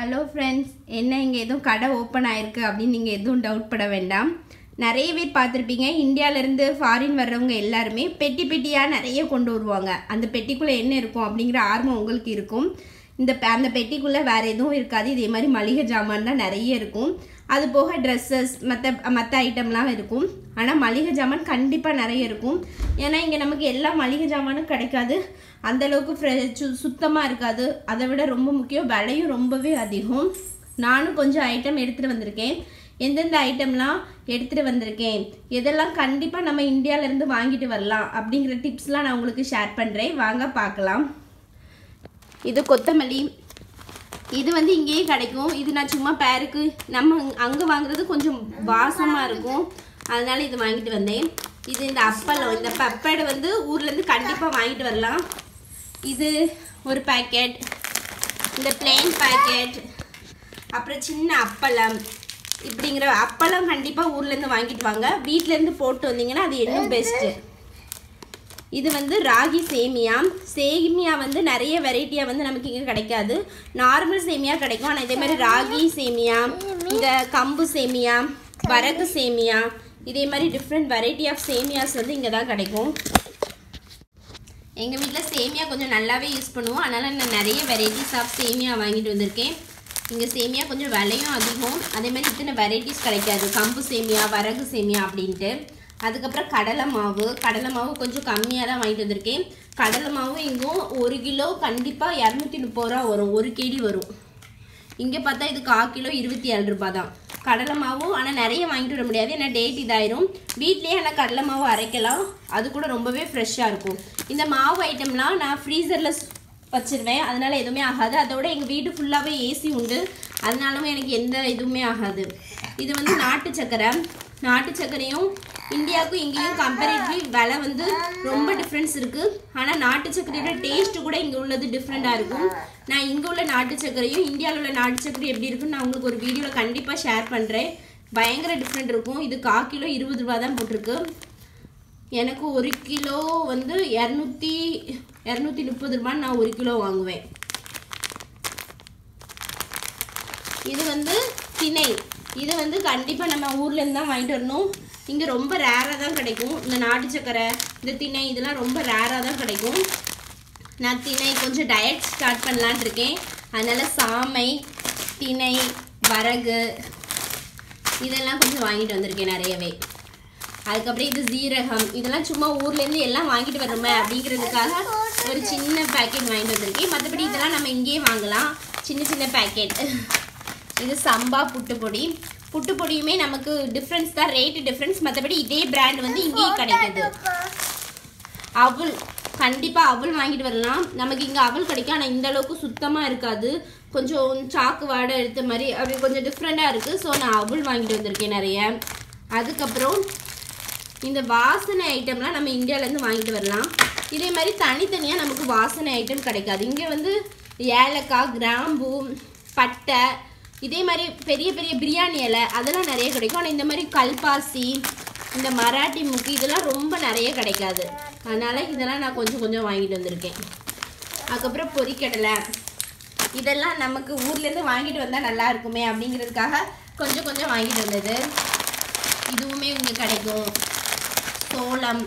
hello friends என்ன இங்கே எதுவும் கடை ஓப்பன் ஆயிருக்கு அப்படின்னு நீங்கள் எதுவும் டவுட் பட வேண்டாம் நிறைய பேர் பார்த்துருப்பீங்க இந்தியாவிலேருந்து ஃபாரின் வர்றவங்க எல்லாருமே பெட்டி பெட்டியாக நிறைய கொண்டு வருவாங்க அந்த பெட்டிக்குள்ளே என்ன இருக்கும் அப்படிங்கிற ஆர்வம் உங்களுக்கு இருக்கும் இந்த பெ- அந்த பெட்டிக்குள்ளே வேறு எதுவும் இருக்காது இதே மாதிரி மளிகை ஜாமான் தான் நிறைய இருக்கும் அது போக ட்ரெஸ்ஸஸ் மற்ற மற்ற ஐட்டம்லாம் இருக்கும் ஆனால் மளிகை ஜாமான் கண்டிப்பாக நிறைய இருக்கும் ஏன்னா இங்கே நமக்கு எல்லா மளிகை ஜாமானும் கிடைக்காது அந்த அளவுக்கு ஃப்ரெஷ் சுத்தமாக இருக்காது அதை விட ரொம்ப முக்கியம் விலையும் ரொம்பவே அதிகம் நானும் கொஞ்சம் ஐட்டம் எடுத்துகிட்டு வந்திருக்கேன் எந்தெந்த ஐட்டம்லாம் எடுத்துகிட்டு வந்திருக்கேன் எதெல்லாம் கண்டிப்பாக நம்ம இந்தியாவிலேருந்து வாங்கிட்டு வரலாம் அப்படிங்கிற டிப்ஸ்லாம் நான் உங்களுக்கு ஷேர் பண்ணுறேன் வாங்க பார்க்கலாம் இது கொத்தமல்லி இது வந்து இங்கேயே கிடைக்கும் இது நான் சும்மா பேருக்கு நம்ம அங்கே வாங்குறது கொஞ்சம் வாசமாக இருக்கும் அதனால இது வாங்கிட்டு வந்தேன் இது இந்த அப்பளம் இந்த பப்படு வந்து ஊர்லேருந்து கண்டிப்பாக வாங்கிட்டு வரலாம் இது ஒரு பேக்கெட் இந்த பிளெயின் பேக்கெட் அப்புறம் சின்ன அப்பளம் இப்படிங்கிற அப்பளம் கண்டிப்பாக ஊர்லேருந்து வாங்கிட்டு வாங்க வீட்டிலேருந்து போட்டு வந்தீங்கன்னா அது இன்னும் பெஸ்ட்டு இது வந்து ராகி சேமியா சேமியா வந்து நிறைய வெரைட்டியாக வந்து நமக்கு இங்கே கிடைக்காது நார்மல் சேமியா கிடைக்கும் ஆனால் இதே மாதிரி ராகி சேமியா இந்த கம்பு சேமியா வரகு சேமியா இதே மாதிரி டிஃப்ரெண்ட் வெரைட்டி ஆஃப் சேமியாஸ் வந்து இங்கே தான் கிடைக்கும் எங்கள் வீட்டில் சேமியா கொஞ்சம் நல்லாவே யூஸ் பண்ணுவோம் அதனால் நான் நிறைய வெரைட்டிஸ் ஆஃப் சேமியா வாங்கிட்டு வந்திருக்கேன் இங்கே சேமியா கொஞ்சம் விலையும் அதிகம் அதே மாதிரி இத்தனை வெரைட்டிஸ் கிடைக்காது கம்பு சேமியா வரகு சேமியா அப்படின்ட்டு அதுக்கப்புறம் கடலை மாவு கடலை மாவு கொஞ்சம் கம்மியாக தான் வாங்கிட்டு வந்திருக்கேன் கடலை மாவு இங்கும் ஒரு கிலோ கண்டிப்பாக இரநூத்தி முப்பது ரூபா வரும் ஒரு கேடி வரும் இங்கே பார்த்தா இது கா கிலோ இருபத்தி ஏழு ரூபாய் தான் கடலை மாவும் ஆனால் நிறைய வாங்கிட்டு வர முடியாது ஏன்னா டேட் இதாயிரும் வீட்லேயே ஆனால் கடலை மாவு அரைக்கலாம் அது கூட ரொம்பவே ஃப்ரெஷ்ஷாக இருக்கும் இந்த மாவு ஐட்டம்லாம் நான் ஃப்ரீசரில் வச்சிருவேன் அதனால எதுவுமே ஆகாது அதோட எங்கள் வீடு ஃபுல்லாகவே ஏசி உண்டு அதனாலும் எனக்கு எந்த இதுவுமே ஆகாது இது வந்து நாட்டு சக்கரை நாட்டு சர்க்கரையும் இந்தியாவுக்கும் இங்கேயும் கம்பேரிட்லி விலை வந்து ரொம்ப டிஃப்ரென்ஸ் இருக்குது ஆனால் நாட்டு சர்க்கரையோட டேஸ்ட்டு கூட இங்கே உள்ளது டிஃப்ரெண்ட்டாக இருக்கும் நான் இங்கே உள்ள நாட்டு சர்க்கரையும் இந்தியாவில் உள்ள நாட்டு சர்க்கரை எப்படி இருக்குன்னு நான் உங்களுக்கு ஒரு வீடியோவில் கண்டிப்பாக ஷேர் பண்ணுறேன் பயங்கர டிஃப்ரெண்ட் இருக்கும் இது கா கிலோ இருபது ரூபா தான் போட்டிருக்கு எனக்கு ஒரு கிலோ வந்து இரநூத்தி இரநூத்தி முப்பது ரூபான்னு நான் ஒரு கிலோ வாங்குவேன் இது வந்து திணை இது வந்து கண்டிப்பாக நம்ம ஊர்லேருந்து தான் வாங்கிட்டு வரணும் இங்கே ரொம்ப ரேராக தான் கிடைக்கும் இந்த நாட்டு சக்கரை இந்த திணை இதெல்லாம் ரொம்ப ரேராக தான் கிடைக்கும் நான் திணை கொஞ்சம் டயட் ஸ்டார்ட் பண்ணலான்னு இருக்கேன் அதனால் சாமை திணை வரகு இதெல்லாம் கொஞ்சம் வாங்கிட்டு வந்திருக்கேன் நிறையவே அதுக்கப்புறம் இது ஜீரகம் இதெல்லாம் சும்மா ஊர்லேருந்து எல்லாம் வாங்கிட்டு வரோமே அப்படிங்கிறதுக்காக ஒரு சின்ன பேக்கெட் வாங்கிட்டு வந்திருக்கேன் மற்றபடி இதெல்லாம் நம்ம இங்கேயே வாங்கலாம் சின்ன சின்ன பேக்கெட் இது சம்பா புட்டுப்பொடி புட்டுப்பொடியுமே நமக்கு டிஃப்ரென்ஸ் தான் ரேட்டு டிஃப்ரென்ஸ் மற்றபடி இதே பிராண்ட் வந்து இங்கேயே கிடைக்குது அவல் கண்டிப்பாக அவல் வாங்கிட்டு வரலாம் நமக்கு இங்கே அவல் கிடைக்கும் ஆனால் இந்த அளவுக்கு சுத்தமாக இருக்காது கொஞ்சம் சாக்கு வாடை எடுத்த மாதிரி அப்படி கொஞ்சம் டிஃப்ரெண்ட்டாக இருக்குது ஸோ நான் அவல் வாங்கிட்டு வந்திருக்கேன் நிறைய அதுக்கப்புறம் இந்த வாசனை ஐட்டம்லாம் நம்ம இந்தியாவிலேருந்து வாங்கிட்டு வரலாம் இதே மாதிரி தனித்தனியாக நமக்கு வாசனை ஐட்டம் கிடைக்காது இங்கே வந்து ஏலக்காய் கிராம்பு பட்டை இதே மாதிரி பெரிய பெரிய பிரியாணி இலை அதெல்லாம் நிறைய கிடைக்கும் ஆனால் இந்த மாதிரி கல்பாசி இந்த மராட்டி முக்கு இதெல்லாம் ரொம்ப நிறைய கிடைக்காது அதனால் இதெல்லாம் நான் கொஞ்சம் கொஞ்சம் வாங்கிட்டு வந்திருக்கேன் அதுக்கப்புறம் பொரிக்கடலை இதெல்லாம் நமக்கு ஊர்லேருந்து வாங்கிட்டு வந்தால் நல்லா இருக்குமே அப்படிங்கிறதுக்காக கொஞ்சம் கொஞ்சம் வாங்கிட்டு வந்தது இதுவுமே இங்கே கிடைக்கும் சோளம்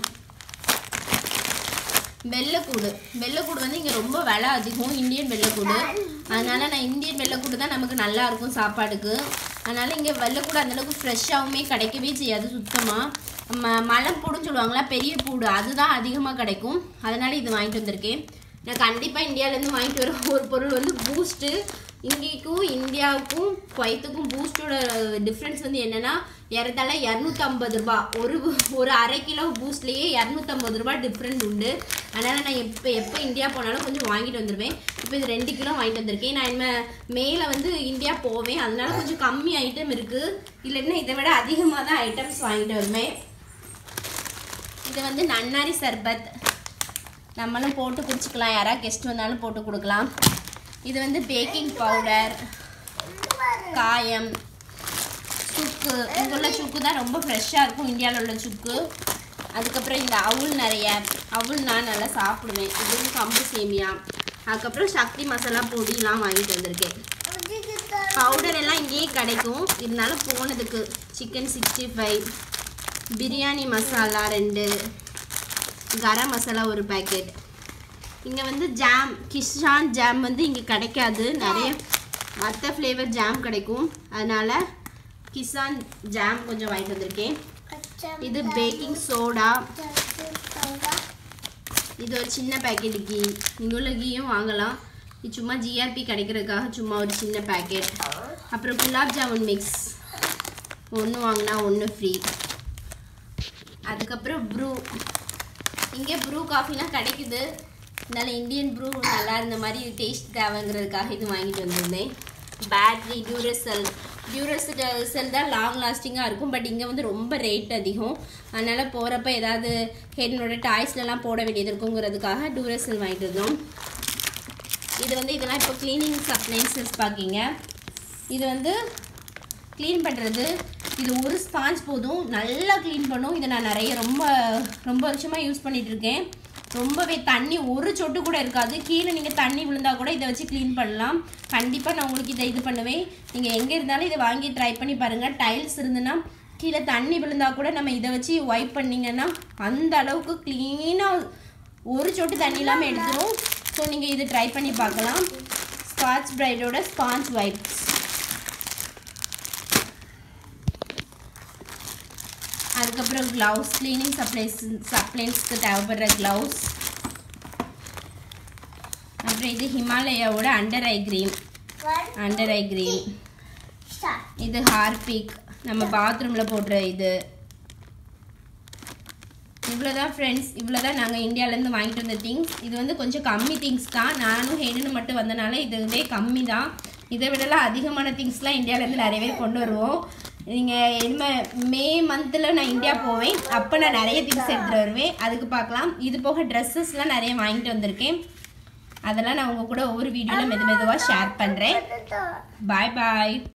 வெள்ளைக்கூடு வெள்ளைக்கூடு வந்து இங்கே ரொம்ப விலை அதிகம் இந்தியன் வெள்ளைக்கூடு அதனால நான் இந்தியன் வெள்ளைக்கூடு தான் நமக்கு நல்லா இருக்கும் சாப்பாடுக்கு அதனால இங்கே வெள்ளைக்கூடு அந்தளவுக்கு ஃப்ரெஷ்ஷாகவுமே கிடைக்கவே செய்யாது சுத்தமாக ம மலம் பூடுன்னு சொல்லுவாங்களா பெரிய பூடு அதுதான் அதிகமாக கிடைக்கும் அதனால இது வாங்கிட்டு வந்திருக்கேன் நான் கண்டிப்பாக இந்தியாவிலேருந்து வாங்கிட்டு வர ஒரு பொருள் வந்து பூஸ்ட்டு இங்கேக்கும் இந்தியாவுக்கும் குவைத்துக்கும் பூஸ்டோட டிஃப்ரென்ஸ் வந்து என்னென்னா ஏறத்தாழ இரநூத்தம்பது ரூபா ஒரு ஒரு அரை கிலோ பூஸ்ட்லேயே இரநூத்தம்பது ரூபா டிஃப்ரெண்ட் உண்டு அதனால் நான் எப்போ எப்போ இந்தியா போனாலும் கொஞ்சம் வாங்கிட்டு வந்துடுவேன் இப்போ இது ரெண்டு கிலோ வாங்கிட்டு வந்திருக்கேன் நான் இனிமேல் மேலே வந்து இந்தியா போவேன் அதனால கொஞ்சம் கம்மி ஐட்டம் இருக்குது இல்லைன்னா இதை விட அதிகமாக தான் ஐட்டம்ஸ் வாங்கிட்டு வருவேன் இது வந்து நன்னாரி சர்பத் நம்மளும் போட்டு குடிச்சுக்கலாம் யாராவது கெஸ்ட் வந்தாலும் போட்டு கொடுக்கலாம் இது வந்து பேக்கிங் பவுடர் காயம் சுக்கு இங்கே உள்ள சுக்கு தான் ரொம்ப ஃப்ரெஷ்ஷாக இருக்கும் இந்தியாவில் உள்ள சுக்கு அதுக்கப்புறம் இந்த அவுள் நிறைய அவுள் நான் நல்லா சாப்பிடுவேன் இது வந்து கம்பு சேமியா அதுக்கப்புறம் சக்தி மசாலா பொடிலாம் வாங்கிட்டு வந்திருக்கேன் பவுடர் எல்லாம் இங்கேயே கிடைக்கும் இருந்தாலும் போனதுக்கு chicken sixty five biryani masala ரெண்டு கரம் மசாலா ஒரு பேக்கெட் இங்கே வந்து ஜாம் கிஷான் ஜாம் வந்து இங்கே கிடைக்காது நிறைய மற்ற ஃப்ளேவர் ஜாம் கிடைக்கும் அதனால கிசான் ஜாம் கொஞ்சம் வாங்கிட்டு வந்திருக்கேன் இது பேக்கிங் சோடா இது ஒரு சின்ன பேக்கெட் கீ இங்கே உள்ள கீயும் வாங்கலாம் இது சும்மா ஜிஆர்பி கிடைக்கிறதுக்காக சும்மா ஒரு சின்ன பேக்கெட் அப்புறம் குலாப் ஜாமுன் மிக்ஸ் ஒன்று வாங்கினா ஒன்று ஃப்ரீ அதுக்கப்புறம் ப்ரூ இங்கே ப்ரூ காஃபிலாம் கிடைக்குது அதனால இந்தியன் ப்ரூ நல்லா இருந்த மாதிரி டேஸ்ட் தேவைங்கிறதுக்காக இது வாங்கிட்டு வந்திருந்தேன் பேட்ரி டியூரசெல் டியூரசெல் செல் தான் லாங் லாஸ்டிங்காக இருக்கும் பட் இங்கே வந்து ரொம்ப ரேட் அதிகம் அதனால் போகிறப்ப ஏதாவது என்னோட டாய்ஸ்லலாம் போட வேண்டியது இருக்குங்கிறதுக்காக டியூரசெல் வாங்கிட்டு இருந்தோம் இது வந்து இதெல்லாம் இப்போ க்ளீனிங் அப்ளைன்சஸ் பார்க்கிங்க இது வந்து க்ளீன் பண்ணுறது இது ஒரு ஸ்பாஞ்ச் போதும் நல்லா க்ளீன் பண்ணும் இதை நான் நிறைய ரொம்ப ரொம்ப வருஷமாக யூஸ் பண்ணிட்டு இருக்கேன் ரொம்பவே தண்ணி ஒரு சொட்டு கூட இருக்காது கீழே நீங்கள் தண்ணி விழுந்தா கூட இதை வச்சு க்ளீன் பண்ணலாம் கண்டிப்பாக நான் உங்களுக்கு இதை இது பண்ணுவேன் நீங்கள் எங்கே இருந்தாலும் இதை வாங்கி ட்ரை பண்ணி பாருங்கள் டைல்ஸ் இருந்துன்னா கீழே தண்ணி விழுந்தா கூட நம்ம இதை வச்சு ஒய்ப் பண்ணிங்கன்னா அந்த அளவுக்கு க்ளீனாக ஒரு சொட்டு தண்ணி இல்லாமல் எடுத்துரும் ஸோ நீங்கள் இது ட்ரை பண்ணி பார்க்கலாம் ஸ்காட்ச் பிரைடோட ஸ்பாஞ்ச் வைப்ஸ் அதுக்கப்புறம் க்ளவுஸ் க்ளீனிங் சப்ளைஸ் சப்ளைன்ஸ்க்கு தேவைப்படுற க்ளவுஸ் அப்புறம் இது ஹிமாலயாவோட under eye cream under eye cream இது ஹார்பிக் நம்ம பாத்ரூமில் போடுற இது இவ்வளோதான் ஃப்ரெண்ட்ஸ் இவ்வளோதான் நாங்கள் இந்தியாவிலேருந்து வாங்கிட்டு வந்த திங்ஸ் இது வந்து கொஞ்சம் கம்மி திங்ஸ் தான் நானும் ஹெடுன்னு மட்டும் வந்தனால இது இதே கம்மி தான் இதை விடலாம் அதிகமான திங்ஸ்லாம் இந்தியாவிலேருந்து நிறைய பேர் கொண்டு வருவோம் நீங்கள் இனிமேல் மே மந்தில் நான் இந்தியா போவேன் அப்போ நான் நிறைய திங்ஸ் எடுத்துகிட்டு வருவேன் அதுக்கு பார்க்கலாம் இது போக ட்ரெஸ்ஸஸ்லாம் நிறைய வாங்கிட்டு வந்திருக்கேன் அதெல்லாம் நான் உங்கள் கூட ஒவ்வொரு வீடியோவில் மெது மெதுவாக ஷேர் பண்ணுறேன் பாய் பாய்